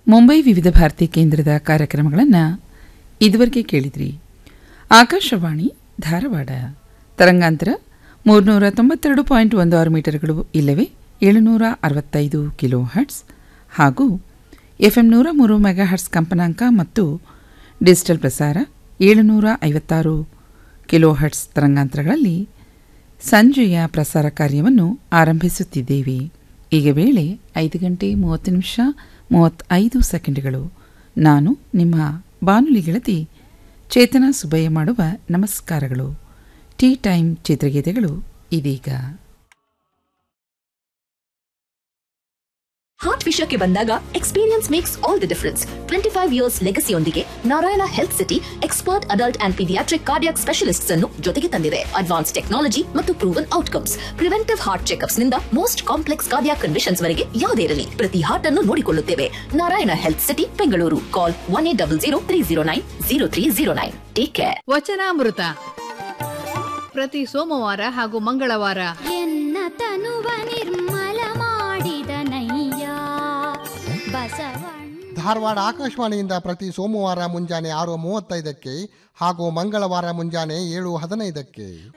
ಮುಂಬೈ ವಿವಿಧ ಭಾರತಿ ಕೇಂದ್ರದ ಕಾರ್ಯಕ್ರಮಗಳನ್ನು ಇದುವರೆಗೆ ಕೇಳಿದ್ರಿ ಆಕಾಶವಾಣಿ ಧಾರವಾಡ ತರಂಗಾಂತರ ಮೂರುನೂರ ತೊಂಬತ್ತೆರಡು ಪಾಯಿಂಟ್ ಒಂದು ಆರು ಮೀಟರ್ಗಳು ಇಲ್ಲವೇ ಏಳುನೂರ ಅರವತ್ತೈದು ಕಿಲೋ ಹರ್ಟ್ಸ್ ಹಾಗೂ ಎಫ್ಎಂ ನೂರ ಮೂರು ಮೆಗಾ ಹರ್ಟ್ಸ್ ಕಂಪನಾಂಕ ಮತ್ತು ಡಿಜಿಟಲ್ ಪ್ರಸಾರ ಏಳುನೂರ ಐವತ್ತಾರು ಕಿಲೋ ಹರ್ಟ್ಸ್ ತರಂಗಾಂತರಗಳಲ್ಲಿ ಸಂಜೆಯ ಪ್ರಸಾರ ಕಾರ್ಯವನ್ನು ಆರಂಭಿಸುತ್ತಿದ್ದೇವೆ ಈಗ ವೇಳೆ ಐದು ಗಂಟೆ ಮೂವತ್ತು ನಿಮಿಷ ಮೂವತ್ತೈದು ಸೆಕೆಂಡ್ಗಳು ನಾನು ನಿಮ್ಮ ಬಾನುಲಿ ಗೆಳತಿ ಚೇತನ ಸುಬ್ಬಯ್ಯ ಮಾಡುವ ನಮಸ್ಕಾರಗಳು ಟೀ ಟೈಮ್ ಚಿತ್ರಗೀತೆಗಳು ಇದೀಗ ಹಾರ್ಟ್ ವಿಷಯಕ್ಕೆ ಬಂದಾಗ experience makes all the difference twenty five years ಲೆಗಸಿಯೊಂದಿಗೆ Narayana Health City expert adult and paediatric cardiac specialists ಅನ್ನು ಜೊತೆಗೆ ತಂದಿದೆ ಅಡ್ವಾನ್ಸ್ ಟೆಕ್ನಾಲಜಿ ಮತ್ತು proven outcomes preventive heart checkups ನಿಂದ ಮೋಸ್ಟ್ ಕಾಂಪ್ಲೆಕ್ಸ್ ಕಾರ್ಡಿಯಾಕ್ ಕಂಡೀಷನ್ಸ್ ವರೆಗೆ ಯಾವುದೇ ಇರಲಿ ಪ್ರತಿ ಹಾರ್ಟ್ ಅನ್ನು ನೋಡಿಕೊಳ್ಳುತ್ತೇವೆ Narayana Health City Bengaluru call one eight double zero three zero nine zero three zero nine take care ವಚನಾಮೃತ ಪ್ರತಿ ಸೋಮವಾರ ಹಾಗೂ ಮಂಗಳವಾರ ಎನ್ನ ತನುವ ನಿರ್ಮಲ ಮಾಡಿದ ನಯ್ಯ ಬಸವಣ್ಣ ಧಾರವಾಡ ಆಕಾಶವಾಣಿಯಿಂದ ಪ್ರತಿ ಸೋಮವಾರ ಮುಂಜಾನೆ ಆರು ಮೂವತ್ತೈದಕ್ಕೆ ಹಾಗೂ ಮಂಗಳವಾರ ಮುಂಜಾನೆ ಏಳು ಹದಿನೈದಕ್ಕೆ